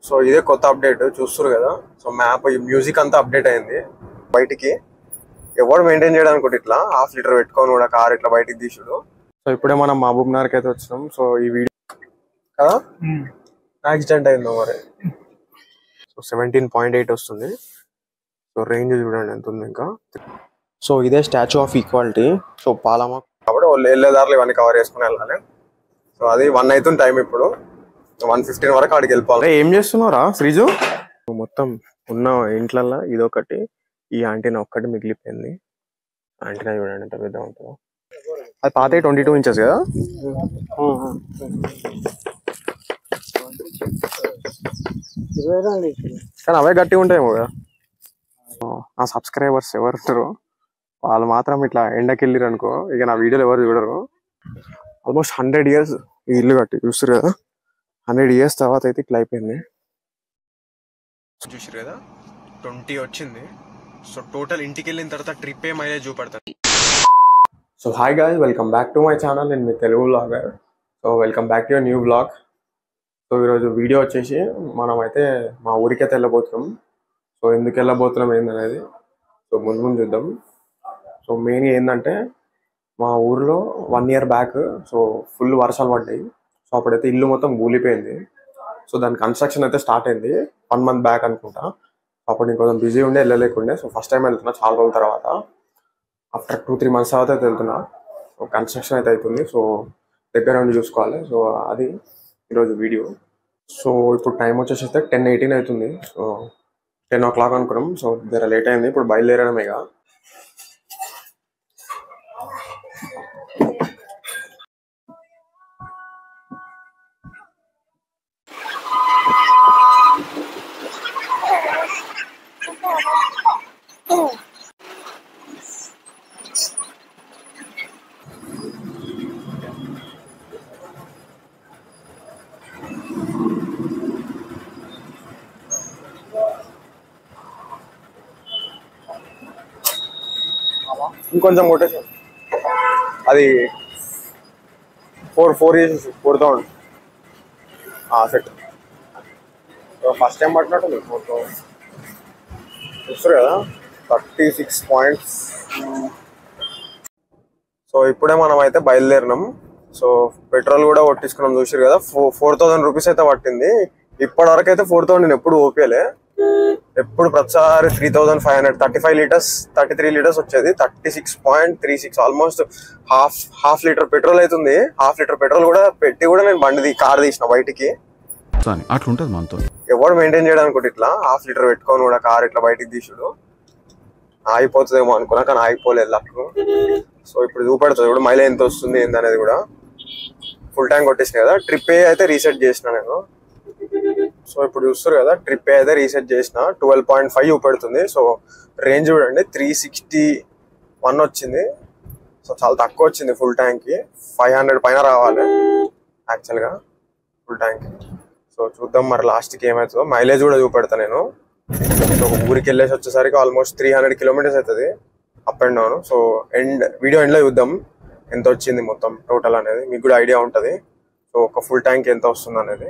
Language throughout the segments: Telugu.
సో ఇదే కొత్త అప్డేట్ చూస్తారు కదా సో మ్యాప్ మ్యూజిక్ అంతా అప్డేట్ అయింది బయటికి ఎవడు మెయింటైన్ చేయడానికి ఒకటి ఇట్లా హాఫ్ లీటర్ పెట్టుకొని కూడా కార్ ఇట్లా బయటికి తీసుడు సో ఇప్పుడే మనం మహబూబ్ నగర్కి అయితే వచ్చినాం సో ఈ వీడియో కదా యాక్సిడెంట్ అయిందో మరి సో సెవెంటీన్ పాయింట్ ఎయిట్ వస్తుంది సో రేంజ్ చూడండి ఎంత ఉంది ఇంకా సో ఇదే స్టాచ్యూ ఆఫ్ ఈక్వాలిటీ సో పాలమా కాబట్టి వాళ్ళు వెళ్ళేదారులు ఇవన్నీ కవర్ చేసుకుని వెళ్ళాలి సో అది వన్ అవుతుంది టైం ఇప్పుడు వన్ ఫిఫ్టీన్ వరకు అక్కడికి వెళ్ళిపోవాలి ఏం చేస్తున్నారా శ్రీజు మొత్తం ఉన్న ఇంట్లల్లో ఇదొకటి ఈ యాంటీనా ఒక్కటి మిగిలిపోయింది యాంటీనా చూడండి ఎంత పెద్ద ఉంటుందో అది పాత ట్వంటీ టూ ఇంచెస్ కదా కానీ అవే గట్టిగా ఉంటాయేమో కదా ఆ సబ్స్క్రైబర్స్ ఎవరు ఉంటారో వాళ్ళు మాత్రం ఇట్లా ఎండకెళ్ళిరు అనుకో ఇక నా వీడియోలు ఎవరు చూడరు ఆల్మోస్ట్ హండ్రెడ్ ఇయర్స్ ఈ ఇల్లు కట్టి చూస్తారు కదా హండ్రెడ్ ఇయర్స్ తర్వాత అయితే ఇట్లా అయిపోయింది చూసారు కదా ట్వంటీ వచ్చింది సో టోటల్ ఇంటికి వెళ్ళిన తర్వాత ట్రిప్ ఏ మైలేజ్ చూపెడతాను so hi guy welcome back to my channel నేను మీ Telugu blogger so welcome back to your new blog so ఈరోజు వీడియో వచ్చేసి మనం అయితే మా ఊరికైతే వెళ్ళబోతున్నాం సో ఎందుకు వెళ్ళబోతున్నాం ఏందనేది సో ముందు ముందు చూద్దాం సో మెయిన్ ఏంటంటే మా ఊర్లో one year back so full వర్షాలు పడ్డాయి సో అప్పుడైతే ఇల్లు మొత్తం కూలిపోయింది సో దాని కన్స్ట్రక్షన్ అయితే స్టార్ట్ అయింది వన్ మంత్ బ్యాక్ అనుకుంటా అప్పుడు నేను కొంచెం బిజీ ఉండే వెళ్ళలేకుండే సో ఫస్ట్ టైం వెళ్తున్నా చాలా రోజుల తర్వాత ఆఫ్టర్ టూ త్రీ మంత్స్ తర్వాత అయితే వెళ్తున్నా సో కన్స్ట్రక్షన్ అయితే అవుతుంది సో దగ్గర ఉండి చూసుకోవాలి సో అది ఈరోజు వీడియో సో ఇప్పుడు టైం వచ్చేసి అయితే టెన్ ఎయిటీన్ అవుతుంది సో టెన్ ఓ క్లాక్ అనుకున్నాం సో జర లేట్ అయింది ఇప్పుడు బయలుదేరడమే ఇక ఇంకొంచెం కొట్టేసి అది four four years four thousand set first time పట్టినట్టు ఫోర్ థౌసండ్ చూస్తారు కదా థర్టీ సిక్స్ పాయింట్స్ సో ఇప్పుడే మనం అయితే బయలుదేరినాం సో పెట్రోల్ కూడా కొట్టించుకున్నాం చూసారు కదా ఫోర్ ఫోర్ థౌసండ్ రూపీస్ అయితే పట్టింది ఇప్పటి వరకు అయితే ఫోర్ థౌసండ్ నేను ఎప్పుడు ఓపేలే ఎప్పుడు ప్రతిసారి three thousand five hundred thirty five litres thirty three litres వచ్చేది thirty six point three six almost half half litre petrol అవుతుంది హాఫ్ లీటర్ పెట్రోల్ కూడా పెట్టి కూడా నేను బండి కార్ తీసిన బయటికి అని అట్లుంటది మనతో ఎవడు మెయింటైన్ చేయడానికి ఒకటి ఇట్లా హాఫ్ లీటర్ పెట్టుకొని కూడా కార్ ఇట్లా బయటికి తీసుడు ఆగిపోతుందేమో అనుకున్నా కానీ ఆగిపోలేదు లక్ సో ఇప్పుడు చూపెడుతుంది ఇప్పుడు మైలేజ్ ఎంత వస్తుంది ఏంది అనేది కూడా ఫుల్ ట్యాంక్ కొట్టేసిన కదా ట్రిప్ ఏ అయితే రీసెట్ చేసిన నేను సో ఇప్పుడు చూస్తారు కదా ట్రిప్ ఏ అయితే రీసెట్ చేసిన ట్వెల్వ్ పాయింట్ ఫైవ్ చూపెడుతుంది సో రేంజ్ చూడండి త్రీ సిక్స్టీ వన్ వచ్చింది సో చాలా తక్కువ వచ్చింది ఫుల్ ట్యాంక్ కి ఫైవ్ హండ్రెడ్ పైన రావాలి యాక్చువల్ గా ఫుల్ ట్యాంక్ సో చూద్దాం మరి లాస్ట్ కి ఏమవుతుందో మైలేజ్ కూడా చూపెడతా నేను సో ఊరికి వెళ్ళేసి వచ్చేసరికి ఆల్మోస్ట్ త్రీ హండ్రెడ్ కిలోమీటర్స్ అవుతుంది up and down so end video ఎండ్లో చూద్దాం ఎంత వచ్చింది మొత్తం టోటల్ అనేది మీకు కూడా ఐడియా ఉంటుంది సో ఒక ఫుల్ ట్యాంక్ ఎంత వస్తుంది అనేది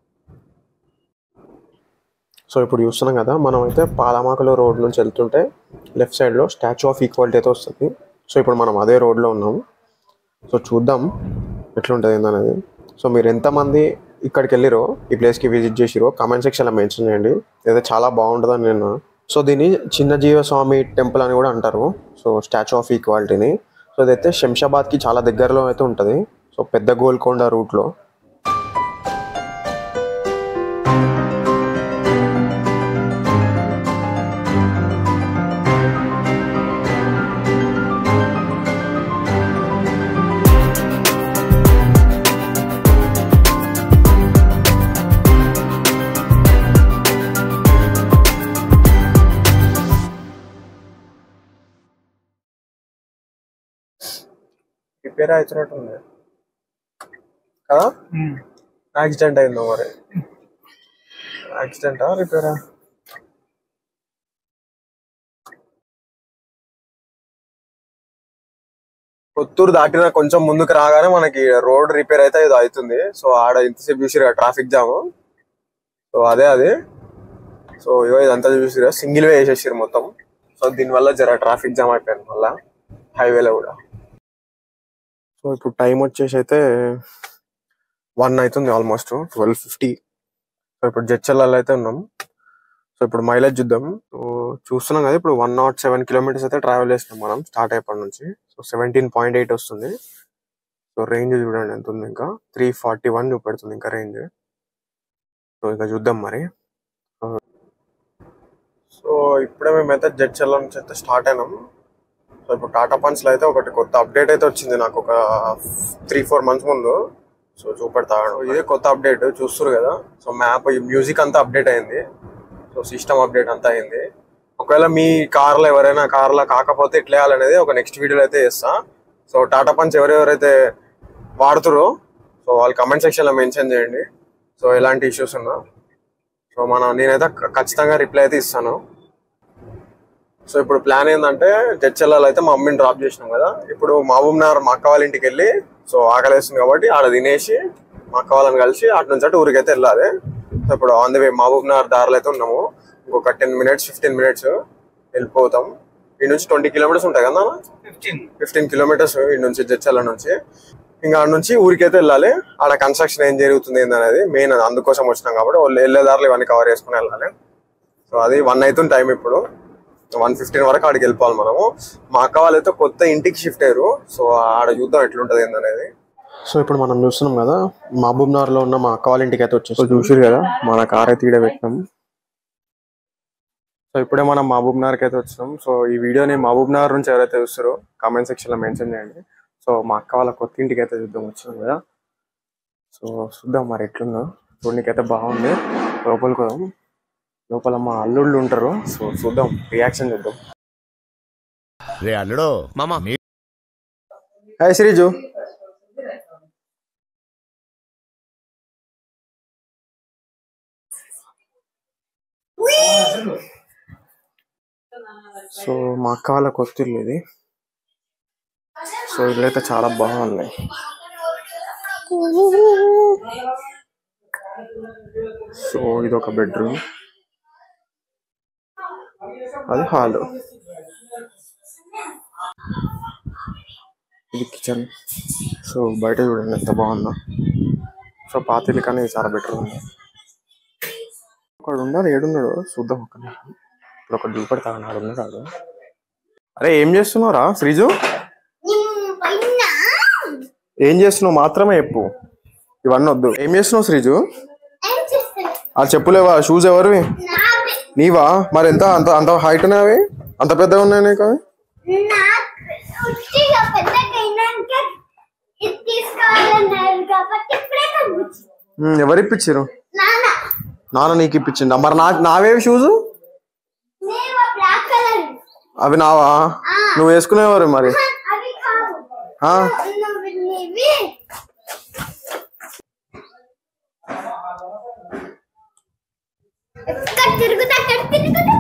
సో ఇప్పుడు చూస్తున్నాం కదా మనం అయితే పాలమాకలో రోడ్ నుంచి వెళ్తుంటే లెఫ్ట్ సైడ్లో స్టాచ్యూ ఆఫ్ ఈక్వాలిటీ అయితే వస్తుంది సో ఇప్పుడు మనం అదే రోడ్లో ఉన్నాము సో చూద్దాం ఎట్లుంటుంది ఏందనేది సో మీరు ఎంతమంది ఇక్కడికి వెళ్ళిరో ఈ ప్లేస్కి విజిట్ చేసిరో కామెంట్ సెక్షన్లో మెన్షన్ చేయండి ఇదైతే చాలా బాగుంటుందని నేను సో దీన్ని చిన్న జీవస్వామి టెంపుల్ అని కూడా అంటారు సో స్టాచ్యూ ఆఫ్ ఈక్వాలిటీని సో ఇదైతే శంషాబాద్కి చాలా దగ్గరలో అయితే ఉంటుంది సో పెద్ద గోల్కొండ రూట్లో రిపేర్ అవుతున్నట్టుంది కదా యాక్సిడెంట్ అయిందో మరి యాక్సిడెంటా రిపేరా కొత్తూరు దాటిన కొంచెం ముందుకు రాగానే మనకి రోడ్ రిపేర్ అయితే ఇది అవుతుంది సో ఆడ ఇంతసేపు చూసి ట్రాఫిక్ జామ్ సో అదే అది సో ఇగో ఇదంతా చూసిరా సింగిల్ వే వేసేసారు మొత్తం సో దీనివల్ల జర ట్రాఫిక్ జామ్ అయిపోయింది మళ్ళా హైవేలో కూడా సో ఇప్పుడు టైం వచ్చేసి అయితే వన్ అవుతుంది ఆల్మోస్ట్ ట్వెల్వ్ ఫిఫ్టీ సో ఇప్పుడు జడ్చర్లలో అయితే ఉన్నాం సో ఇప్పుడు మైలేజ్ చూద్దాం సో చూస్తున్నాం కదా ఇప్పుడు వన్ నాట్ సెవెన్ కిలోమీటర్స్ అయితే ట్రావెల్ చేసినాం మనం స్టార్ట్ అయిపోయి నుంచి సో సెవెంటీన్ పాయింట్ ఎయిట్ వస్తుంది సో రేంజ్ చూడండి ఎంత ఉంది ఇంకా త్రీ ఫార్టీ వన్ చూపెడుతుంది ఇంకా రేంజ్ సో ఇంకా చూద్దాం మరి సో ఇప్పుడే మేమైతే జడ్చర్ల నుంచి అయితే స్టార్ట్ అయినాం సో ఇప్పుడు టాటా పంచ్ లో అయితే ఒకటి కొత్త అప్డేట్ అయితే వచ్చింది నాకు ఒక త్రీ ఫోర్ మంత్స్ ముందు సో చూపెడతా ఇదే కొత్త అప్డేట్ చూస్తారు కదా సో మ్యాప్ మ్యూజిక్ అంతా అప్డేట్ అయింది సో సిస్టమ్ అప్డేట్ అంతా అయింది ఒకవేళ మీ కార్లో ఎవరైనా కార్లో కాకపోతే ఎట్లా వేయాలనేది ఒక నెక్స్ట్ వీడియోలో అయితే చేస్తా సో టాటా పంచ్ ఎవరెవరైతే వాడుతురో సో వాళ్ళు కమెంట్ సెక్షన్లో మెన్షన్ చేయండి సో ఎలాంటి ఇష్యూస్ ఉన్నా సో మనం నేనైతే ఖ- ఖచ్చితంగా రిప్లై అయితే ఇస్తాను సో ఇప్పుడు ప్లాన్ ఏంటంటే జడ్చెల్లాలో అయితే మా మమ్మీని డ్రాప్ చేసినాం కదా ఇప్పుడు మహబూబ్ నగర్ మా అక్క వాళ్ళ ఇంటికి వెళ్ళి సో ఆకలేస్తుంది కాబట్టి ఆడ తినేసి మా అక్క వాళ్ళని కలిసి అటు నుంచి అటు ఊరికి అయితే వెళ్ళాలి సో ఇప్పుడు on the way Mahbubnagar దారిలో అయితే ఉన్నాము ఇంకొక టెన్ మినిట్స్ ఫిఫ్టీన్ మినిట్స్ వెళ్ళిపోతాం ఈ నుంచి ట్వంటీ కిలోమీటర్స్ ఉంటాయి కదా ఫిఫ్టీన్ కిలోమీటర్స్ ఈ నుంచి జడ్చల్ల నుంచి ఇంకా ఆడ నుంచి ఊరికైతే వెళ్ళాలి ఆడ కన్స్ట్రక్షన్ ఏం జరుగుతుంది ఏందనేది మెయిన్ అందుకోసం వచ్చినాం కాబట్టి వాళ్ళు వెళ్ళే దారిలో ఇవన్నీ కవర్ చేసుకుని వెళ్ళాలి సో అది వన్ అవుతుంది టైం ఇప్పుడు వన్ ఫిఫ్టీన్ వరకు ఆడికి వెళ్ళిపోవాలి మనము మా అక్క వాళ్ళైతే కొత్త ఇంటికి షిఫ్ట్ అయ్యారు సో ఆడ చూద్దాం ఎట్లుంటది ఏందనేది సో ఇప్పుడు మనం చూస్తున్నాం కదా మహబూబ్ నగర్ లో ఉన్న మా అక్క వాళ్ళ ఇంటికి అయితే వచ్చేసి చూసారు కదా మన కార్ అయితే ఈడ పెట్టినాం సో ఇప్పుడే మనం మహబూబ్ నగర్కి అయితే వచ్చినాం సో ఈ వీడియోని మహబూబ్ నగర్ నుంచి ఎవరైతే చూస్తారో కామెంట్ సెక్షన్ లో మెన్షన్ చేయండి సో మా అక్క వాళ్ళ కొత్త ఇంటికి అయితే చూద్దాం వచ్చినాం కదా సో చూద్దాం మరి ఎట్లుందో చూడనికైతే బాగుంది లోపలికి పోదాం లోపల మా అల్లుళ్ళు ఉంటారు సో చూద్దాం రియాక్షన్ చూద్దాం రే అల్లుడు మామ హాయ్ శ్రీజు సో మా అక్క వాళ్ళ కొత్త ఇల్లు ఇది సో ఇల్లు అయితే చాలా బాగుంది సో ఇది ఒక బెడ్రూమ్ అది హాల్ ఇది కిచెన్ సో బయట చూడండి ఎంత బాగుందో సో పాత ఇల్లు కానీ ఇది చాలా బెటర్ ఉంది ఒకడు ఉన్నాడు ఏడున్నాడు చూద్దాం ఒక నిమిషం. ఇప్పుడు ఒకటి చూపెడతా ఆడు ఉన్నాడు ఆడు అరే ఏం చేస్తున్నావురా శ్రీజు ఏం చేస్తున్నావు మాత్రమే చెప్పు ఇవన్నీ వద్దు ఏం చేస్తున్నావు శ్రీజు ఆ చెప్పులేవా షూస్ ఎవరివి నీవా మరి ఎంత అంత అంత హైట్ ఉన్నావి అంత పెద్దగా ఉన్నాయి నీకు అవి? కాబట్టి ఇప్పుడే కనిపించింది ఉమ్, ఎవరు ఇప్పించారు నాన్న నాన్న నీకు ఇప్పించిందా మరి నా నావేవి షూస్ నేను బ్లాక్ కలర్ అవి నావా నువ్వు వేసుకునేవారు మరి అవి కాదు ఆ, నువ్వు నీవి ఎక్కడ తిరుగుతా అక్కడ తిరుగుతా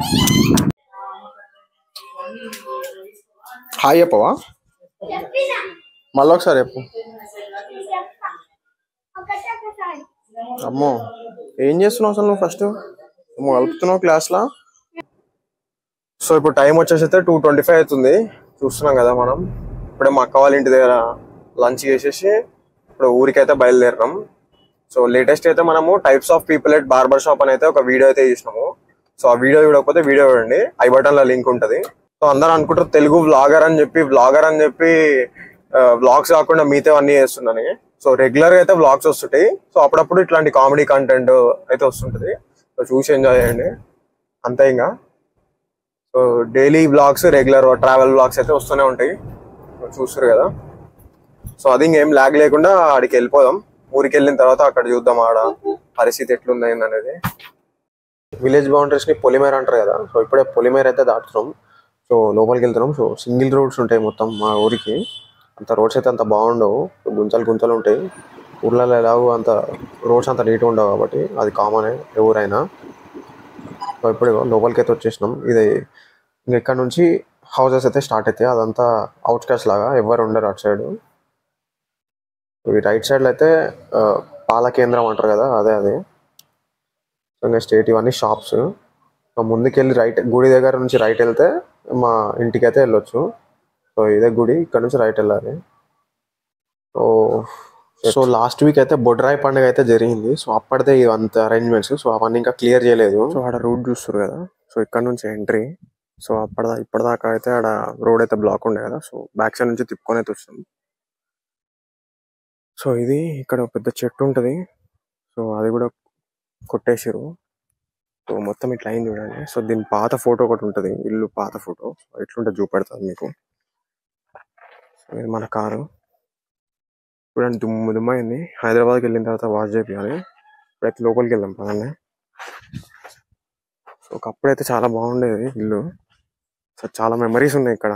హాయ్ చెప్పవా చెప్పినా మళ్ళీ ఒకసారి చెప్పు చెప్తా ఒకటి ఒకసారి అమ్మో ఏం చేస్తున్నావు అసలు నువ్వు ఫస్ట్ నువ్వు కలుపుతున్నావు క్లాస్లా సో ఇప్పుడు టైం వచ్చేసి అయితే టూ ట్వంటీ ఫైవ్ అవుతుంది చూస్తున్నాం కదా మనం ఇప్పుడే మా అక్క వాళ్ళ ఇంటి దగ్గర లంచ్ చేసేసి ఇప్పుడు ఊరికైతే బయలుదేరినాం సో లేటెస్ట్ అయితే మనము types of people at barber shop అని అయితే ఒక వీడియో అయితే చేసినాము సో ఆ వీడియో చూడకపోతే వీడియో చూడండి ఐ బటన్ లో లింక్ ఉంటది సో అందరూ అనుకుంటారు తెలుగు వ్లాగర్ అని చెప్పి వ్లాగర్ అని చెప్పి వ్లాగ్స్ కాకుండా మిగతా అన్ని చేస్తున్నాను సో రెగ్యులర్ గా అయితే వ్లాగ్స్ వస్తుంటాయి సో అప్పుడప్పుడు ఇట్లాంటి కామెడీ కంటెంట్ అయితే వస్తుంటది సో చూసి ఎంజాయ్ చేయండి అంతే ఇంకా so daily vlogs regular travel vlogs అయితే వస్తూనే ఉంటాయి సో చూస్తారు కదా సో అది ఇంకేం లాగ్ లేకుండా ఆడికి వెళ్ళిపోదాం ఊరికి వెళ్ళిన తర్వాత అక్కడ చూద్దాం ఆడ పరిస్థితి ఎట్లుంది అనేది విలేజ్ బౌండరీస్ ని పొలిమేర అంటారు కదా సో ఇప్పుడే పొలిమేర అయితే దాటుతున్నాం సో లోపలికి వెళ్తున్నాం సో సింగిల్ రోడ్స్ ఉంటాయి మొత్తం మా ఊరికి అంత రోడ్స్ అయితే అంత బాగుండవు గుంతలు గుంతలు ఉంటాయి ఊర్లలో ఎలాగో అంత రోడ్స్ అంత నీట్గా ఉండవు కాబట్టి అది కామనే ఎవరైనా సో ఇప్పుడు లోపలికి అయితే వచ్చేసినాం ఇది ఇంక ఇక్కడ నుంచి హౌసెస్ అయితే స్టార్ట్ అవుతాయి అదంతా అవుట్స్కట్స్ లాగా ఎవరు ఉండరు అటు సైడ్ ఈ రైట్ సైడ్ లో అయితే ఆ, పాల కేంద్రం అంటారు కదా అదే అదే సో ఇంకా స్టేట్ ఇవన్నీ షాప్స్ సో ముందుకెళ్ళి రైట్ గుడి దగ్గర నుంచి రైట్ వెళ్తే మా ఇంటికి అయితే వెళ్ళొచ్చు సో ఇదే గుడి ఇక్కడ నుంచి రైట్ వెళ్ళాలి సో సో లాస్ట్ వీక్ అయితే బొడ్రాయి పండుగ అయితే జరిగింది సో అప్పటిదే ఇవంత అరేంజ్మెంట్స్ సో అవన్నీ ఇంకా క్లియర్ చేయలేదు సో ఆడ రూట్ చూస్తారు కదా సో ఇక్కడ నుంచి ఎంట్రీ సో అప్పటిదా ఇప్పటిదాకా అయితే ఆడ రోడ్ అయితే బ్లాక్ ఉండే కదా సో బ్యాక్ సైడ్ నుంచి తిప్పుకొని అయితే వచ్చాం సో ఇది ఇక్కడ ఒక పెద్ద చెట్టు ఉంటది సో అది కూడా కొట్టేసారు సో మొత్తం ఇట్లా అయింది చూడండి సో దీని పాత ఫోటో ఒకటి ఉంటది ఇల్లు పాత ఫోటో ఎట్లుంటే చూపెడుతుంది మీకు సో ఇది మన కారు చూడండి దుమ్ము దుమ్ము అయింది హైదరాబాద్కి వెళ్ళిన తర్వాత వాష్ చేయాలి ఇప్పుడైతే లోపలికి వెళ్దాం పదండి సో ఒకప్పుడైతే చాలా బాగుండేది ఇల్లు సో చాలా మెమరీస్ ఉన్నాయి ఇక్కడ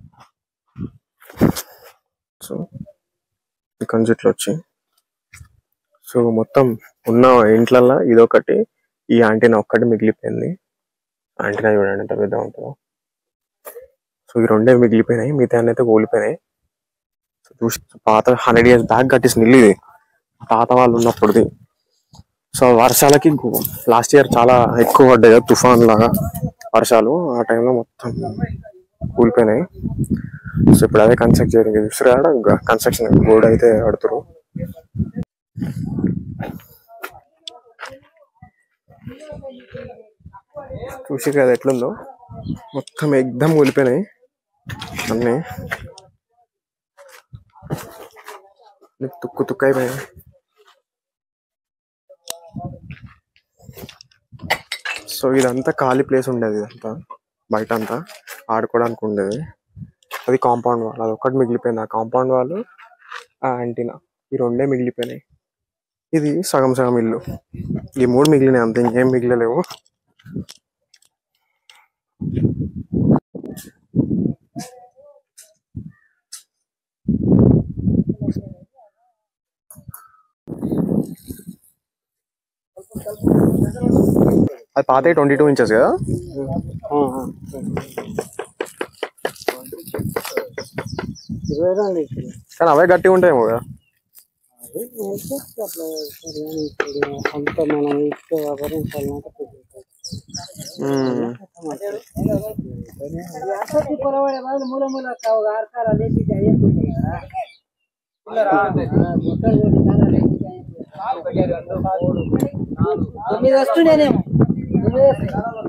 సో ఇక్కడ నుంచి ఇట్లా వచ్చి సో మొత్తం ఉన్న ఇంట్లల్లో ఇదొకటి ఈ యాంటీనా ఒక్కటి మిగిలిపోయింది యాంటీనా చూడండి ఎంత పెద్ద ఉంటుందో సో ఈ రెండే మిగిలిపోయినాయి మిగతా అయితే కూలిపోయినాయి సో చూసి పాత హండ్రెడ్ ఇయర్స్ బ్యాక్ కట్టేసిన ఇల్లు ఇది తాత వాళ్ళు ఉన్నప్పుడుది సో వర్షాలకి లాస్ట్ ఇయర్ చాలా ఎక్కువ పడ్డాయి కదా, తుఫాన్ లాగా వర్షాలు ఆ టైంలో మొత్తం కూలిపోయినాయి సో ఇప్పుడు అదే కన్స్ట్రక్ట్ చేయడం చూసారా కన్స్ట్రక్షన్ బోర్డు అయితే కడుతురు చూసి కదా ఎట్లుందో మొత్తం ఎగ్దమ్ కూలిపోయినాయి అన్నీ అన్నీ తుక్కు తుక్కు అయిపోయాయి సో ఇదంతా ఖాళీ ప్లేస్ ఉండేది ఇదంతా బయట అంతా ఆడుకోవడానికి ఉండేది అది కాంపౌండ్ వాల్ అది ఒక్కటి మిగిలిపోయింది ఆ కాంపౌండ్ వాళ్ళు ఆ యాంటీనా ఈ రెండే మిగిలిపోయినాయి ఇది సగం సగం ఇల్లు ఈ మూడు మిగిలినాయి అంతే ఇంకేం మిగిలలేవు అది పాత ట్వంటీ టూ ఇంచెస్ కదా ఇరవై రెండు ఇప్పుడు కానీ అవే గట్టిగా ఉంటాయేమో కదా అది అయితే అట్లా సరిగా ఇప్పుడు అంత మనం ఇచ్చే వ్యవహరించాలంటే పొరబడే వాళ్ళు మూల మూల కావు ఆరకాల లేచి అయ్యేస్తుంది తొమ్మిది వస్తుండేనేమో తొమ్మిది వస్తున్నాయి.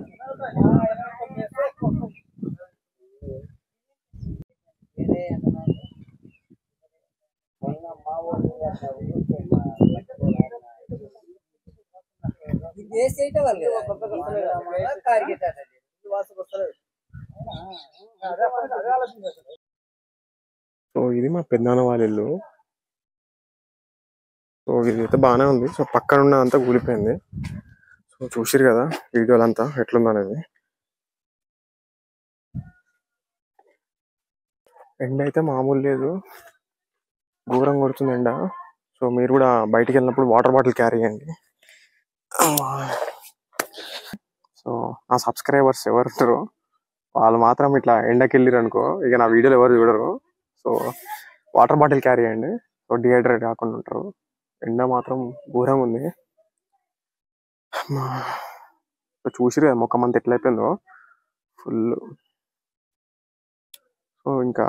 ఇది వేసి అయితే వాళ్ళు కదా. టార్గెట్ అన్నది. సో ఇది మా పెద్దనాన్న వాళ్ళ ఇల్లు సో ఇది అయితే బాగానే ఉంది సో పక్కన ఉన్న అంతా కూలిపోయింది సో చూసిరు కదా వీడియోలు అంతా ఎట్లుంది అనేది ఎండ అయితే మామూలు లేదు ఘోరం కొడుతుంది ఎండ సో మీరు కూడా బయటికి వెళ్ళినప్పుడు వాటర్ బాటిల్ క్యారీ చేయండి సో నా సబ్స్క్రైబర్స్ ఎవరు ఉంటారో వాళ్ళు మాత్రం ఇట్లా ఎండకి వెళ్ళిరు అనుకో ఇక నా వీడియోలు ఎవరు చూడరు సో వాటర్ బాటిల్ క్యారీ చేయండి సో డిహైడ్రేట్ కాకుండా ఉంటారు ఎండ మాత్రం ఘోరంగా ఉంది అమ్మా. సో చూసిరు కదా మొక్క మంత్ ఎట్లా అయిపోయిందో ఫుల్ సో ఇంకా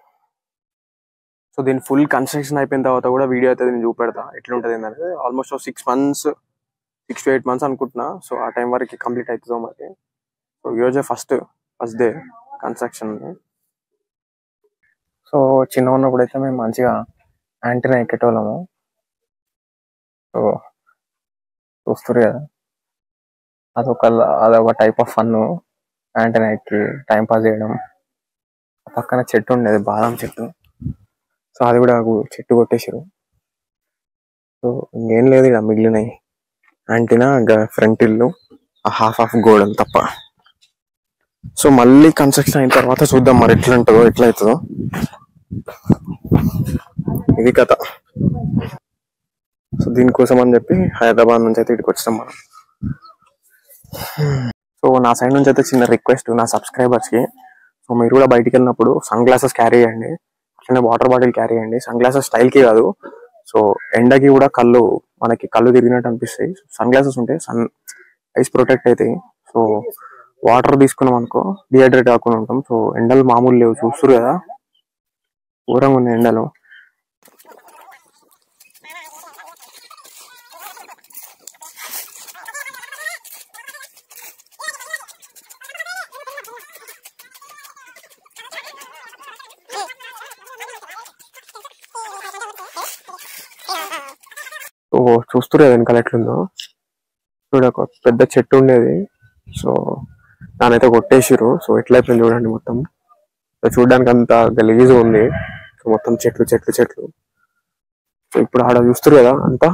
సో దీని ఫుల్ కన్స్ట్రక్షన్ అయిపోయిన తర్వాత కూడా వీడియో అయితే నేను చూపెడతా ఎట్లుంటది ఏంటంటే almost six months six to eight months అనుకుంటున్నా సో ఆ టైం వరకు కంప్లీట్ అవుతుందో మరి సో ఈరోజే first first day construction so చిన్న ఉన్నప్పుడు అయితే మేము మంచిగా యాంటీనా ఎక్కేటోళ్ళము సో చూస్తారు కదా అదొక అదొక టైప్ ఆఫ్ ఫన్ యాంటీనా ఎక్కి టైం పాస్ చేయడం ఆ పక్కన చెట్టు ఉండేది బాదం చెట్టు సో అది కూడా గు- చెట్టు కొట్టేసారు సో ఇంకేం లేదు ఇక్కడ మిగిలినాయి యాంటీనా ఫ్రంట్ ఇల్లు ఆ హాఫ్ ఆఫ్ గోడలు తప్ప సో మళ్ళీ కన్స్ట్రక్షన్ అయిన తర్వాత చూద్దాం మరి ఎట్లా ఉంటుందో ఎట్లా అవుతుందో ఇది కథ సో దీనికోసం అని చెప్పి హైదరాబాద్ నుంచి అయితే ఇక్కడికి వచ్చినాం మనం సో నా సైడ్ నుంచి అయితే చిన్న రిక్వెస్ట్ నా సబ్స్క్రైబర్స్ కి సో మీరు కూడా బయటికి వెళ్ళినప్పుడు సన్ గ్లాసెస్ క్యారీ చేయండి అట్లనే వాటర్ బాటిల్ క్యారీ చేయండి సన్ గ్లాసెస్ స్టైల్ కి కాదు సో ఎండకి కూడా కళ్ళు మనకి కళ్ళు తిరిగినట్టు అనిపిస్తాయి సన్ గ్లాసెస్ ఉంటే సన్ ఐస్ ప్రొటెక్ట్ అవుతాయి సో వాటర్ తీసుకున్నాం అనుకో డిహైడ్రేట్ కాకుండా ఉంటాం సో ఎండలు మామూలు లేవు చూస్తారు కదా ఘోరంగా ఉన్నాయి ఎండలు సో చూస్తారు కదా వెనకాల ఎట్లుందో చూడ ఒక పెద్ద చెట్టు ఉండేది సో దానైతే కొట్టేసిరు సో ఎట్లా అయిపోయింది చూడండి మొత్తం సో చూడడానికి అంత గలీజ్ ఉంది సో మొత్తం చెట్లు చెట్లు చెట్లు సో ఇప్పుడు ఆడ చూస్తారు కదా అంతా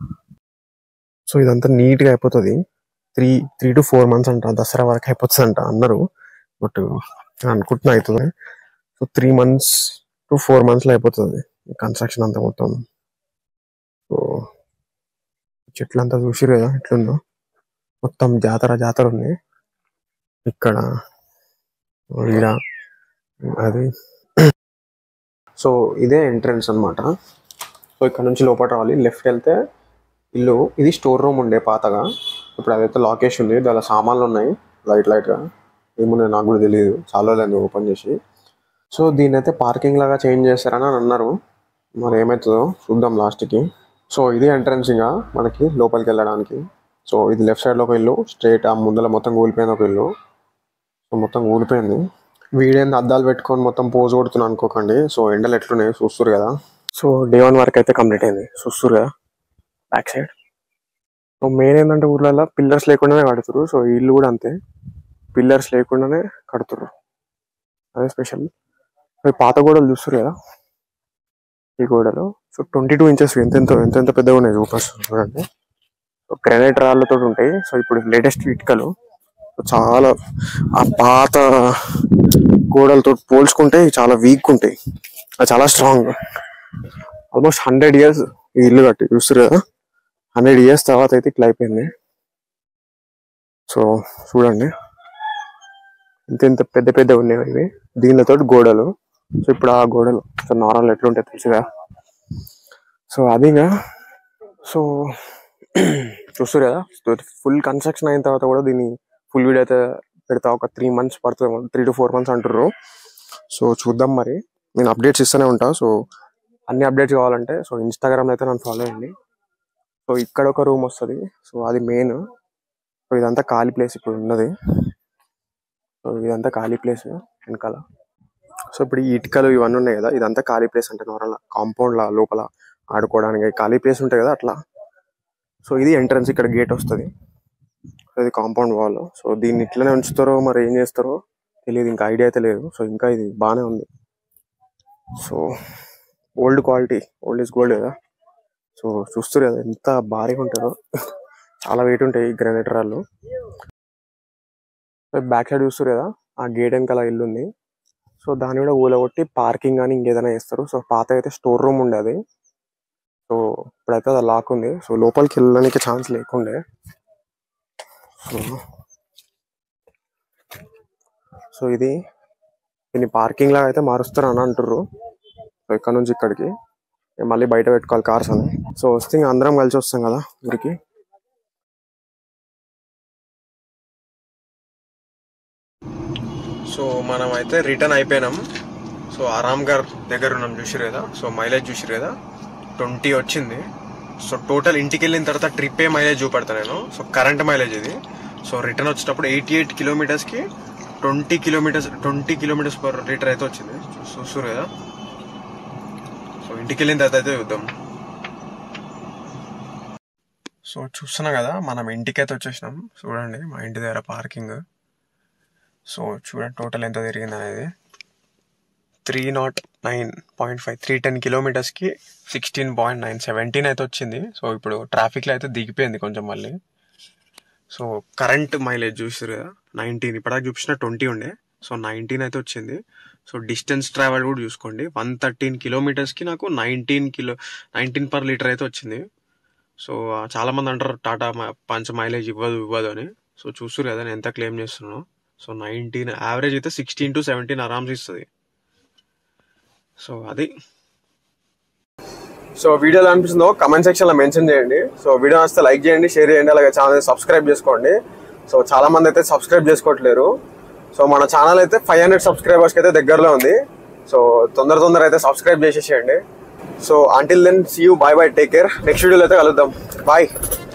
సో ఇదంతా నీట్ గా అయిపోతుంది three three to four months అంట దసరా వరకు అయిపోతుంది అంట అన్నారు బట్ నేను అనుకుంటున్నా అవుతుంది so three months to four months లో అయిపోతుంది కన్స్ట్రక్షన్ అంతా మొత్తం సో చెట్లు అంతా చూసిరు కదా ఎట్లుందో మొత్తం జాతర జాతర ఉంది ఇక్కడ ఈడ అది సో ఇదే ఎంట్రన్స్ అన్నమాట సో ఇక్కడ నుంచి లోపల రావాలి లెఫ్ట్ వెళ్తే ఇల్లు ఇది స్టోర్ రూమ్ ఉండే పాతగా ఇప్పుడు అదైతే లాకేష్ ఉంది దాని సామాన్లు ఉన్నాయి లైట్ లైట్గా ఏమున్నాయి నాకు కూడా తెలియదు చాలా లేదు ఓపెన్ చేసి సో దీని అయితే పార్కింగ్ లాగా చేంజ్ చేస్తారని అని అన్నారు మరి ఏమవుతుందో చూద్దాం లాస్ట్కి సో ఇది ఎంట్రన్స్ ఇంకా మనకి లోపలికి వెళ్ళడానికి సో ఇది లెఫ్ట్ సైడ్లో ఒక ఇల్లు స్ట్రైట్ ఆ ముందర మొత్తం కూలిపోయింది ఒక ఇల్లు సో మొత్తం కూలిపోయింది వీడేంది అద్దాలు పెట్టుకొని మొత్తం పోజ్ కొడుతున్నాను అనుకోకండి సో ఎండలు ఎట్లున్నాయి చూస్తారు కదా సో డే వన్ వరకు అయితే కంప్లీట్ అయింది చూస్తారు కదా బ్యాక్ సైడ్ సో మెయిన్ ఏంటంటే ఊర్లలో పిల్లర్స్ లేకుండానే కడుతురు సో ఈ ఇల్లు కూడా అంతే పిల్లర్స్ లేకుండానే కడుతురు అదే స్పెషల్ సో ఈ పాత గోడలు చూస్తారు కదా ఈ గోడలు సో ట్వంటీ టూ ఇంచెస్ ఎంత ఎంత ఎంత ఎంత పెద్దగా ఉన్నాయి చూపర్స్ చూడండి సో గ్రానైట్ రాళ్ళతో ఉంటాయి సో ఇప్పుడు లేటెస్ట్ ఇటుకలు సో చాలా ఆ పాత గోడలతో పోల్చుకుంటే ఇవి చాలా వీక్ ఉంటాయి అది చాలా స్ట్రాంగ్ ఆల్మోస్ట్ హండ్రెడ్ ఇయర్స్ ఈ ఇల్లు కట్టి చూస్తారు కదా హండ్రెడ్ ఇయర్స్ తర్వాత అయితే ఇట్లా అయిపోయింది సో చూడండి ఇంత ఇంత పెద్ద పెద్ద ఉన్నాయి ఇవి దీనితో గోడలు సో ఇప్పుడు ఆ గోడలు సో నార్మల్ ఎట్లుంటాయి తెలుసుగా సో అదిగా సో చూస్తారు కదా ఫుల్ కన్స్ట్రక్షన్ అయిన తర్వాత కూడా దీన్ని ఫుల్ వీడియో అయితే పెడతా ఒక త్రీ మంత్స్ పడుతుంది త్రీ టు ఫోర్ మంత్స్ అంటారు సో చూద్దాం మరి నేను అప్డేట్స్ ఇస్తూనే ఉంటా సో అన్ని అప్డేట్స్ కావాలంటే సో ఇన్స్టాగ్రామ్ అయితే నన్ను ఫాలో అయ్యండి సో ఇక్కడ ఒక రూమ్ వస్తుంది సో అది మెయిన్ సో ఇదంతా ఖాళీ ప్లేస్ ఇప్పుడు ఉన్నది సో ఇదంతా ఖాళీ ప్లేస్ వెనకాల సో ఇప్పుడు ఈ ఇటుకలు ఇవన్నీ ఉన్నాయి కదా ఇదంతా ఖాళీ ప్లేస్ అంటే నార్మల్ కాంపౌండ్ లా లోపల ఆడుకోవడానికి ఖాళీ ప్లేస్ ఉంటాయి కదా అట్లా సో ఇది ఎంట్రన్స్ ఇక్కడ గేట్ వస్తుంది ఇది కాంపౌండ్ వాల్ సో దీన్ని ఇట్లనే ఉంచుతారో మరి ఏం చేస్తారో తెలియదు ఇంకా ఐడియా అయితే లేదు సో ఇంకా ఇది బాగానే ఉంది so old quality old is gold కదా సో చూస్తారు కదా ఎంత భారీగా ఉంటుందో చాలా వెయిట్ ఉంటాయి గ్రానైట్ రాళ్ళు బ్యాక్ సైడ్ చూస్తారు కదా ఆ గేట్ వెనకాల ఇల్లు ఉంది సో దాన్ని కూడా ఊలగొట్టి పార్కింగ్ కానీ ఇంకేదైనా వేస్తారు సో పాత అయితే స్టోర్ రూమ్ ఉండే అది సో ఇప్పుడైతే అది లాక్ ఉంది సో లోపలికి వెళ్ళడానికి ఛాన్స్ లేకుండే సో సో ఇది దీన్ని పార్కింగ్ లాగా అయితే మారుస్తారు అని అంటారు సో ఇక్కడ నుంచి ఇక్కడికి మేము మళ్ళీ బయట పెట్టుకోవాలి కార్స్ అని సో వస్తే ఇంకా అందరం కలిసి వస్తాం కదా ఊరికి సో మనం అయితే రిటర్న్ అయిపోయినాం సో ఆరామ్ గార్ దగ్గర ఉన్నాం చూసిరు కదా సో మైలేజ్ చూసిరు కదా ట్వంటీ వచ్చింది సో టోటల్ ఇంటికి వెళ్ళిన తర్వాత ట్రిప్ ఏ మైలేజ్ చూపెడతా నేను సో కరెంట్ మైలేజ్ ఇది సో రిటర్న్ వచ్చేటప్పుడు ఎయిటీ ఎయిట్ కిలోమీటర్స్ కి twenty kilometres twenty kilometres per litre అయితే వచ్చింది చూ- చూస్తురు కదా సో ఇంటికి వెళ్ళిన తర్వాత అయితే చూద్దాం సో చూస్తున్నా కదా మనం ఇంటికి అయితే వచ్చేసినాం చూడండి మా ఇంటి దగ్గర పార్కింగ్ సో చూడండి టోటల్ ఎంత తిరిగింది అనేది three nought nine point five three ten కిలోమీటర్స్కి సిక్స్టీన్ పాయింట్ నైన్ సెవెంటీన్ అయితే వచ్చింది సో ఇప్పుడు ట్రాఫిక్లో అయితే దిగిపోయింది కొంచెం మళ్ళీ సో కరెంట్ మైలేజ్ చూసారు కదా నైన్టీన్ ఇప్పటిదాకా చూపించిన ట్వంటీ ఉండే సో నైన్టీన్ అయితే వచ్చింది సో డిస్టెన్స్ ట్రావెల్ కూడా చూసుకోండి వన్ థర్టీన్ కిలోమీటర్స్కి నాకు nineteen kilo nineteen per litre అయితే వచ్చింది సో ఆ, చాలా మంది అంటారు టాటా మ- పంచ మైలేజ్ ఇవ్వదు ఇవ్వదు అని సో చూస్తారు కదా నేను ఎంత క్లెయిమ్ చేస్తున్నాను సో నైన్టీన్ యావరేజ్ అయితే సిక్స్టీన్ టు సెవెంటీన్ ఆరామ్స్ ఇస్తుంది సో అది సో వీడియో ఎలా అనిపిస్తుందో కమెంట్ సెక్షన్లో మెన్షన్ చేయండి సో వీడియో నచ్చితే లైక్ చేయండి షేర్ చేయండి అలాగే ఛానల్ సబ్స్క్రైబ్ చేసుకోండి సో చాలా మంది అయితే సబ్స్క్రైబ్ చేసుకోవట్లేరు సో మన ఛానల్ అయితే ఫైవ్ హండ్రెడ్ సబ్స్క్రైబర్స్కి అయితే దగ్గరలో ఉంది సో తొందర తొందర అయితే సబ్స్క్రైబ్ చేసేసేయండి so until then see you bye bye take care next వీడియోలో అయితే కలుద్దాం బాయ్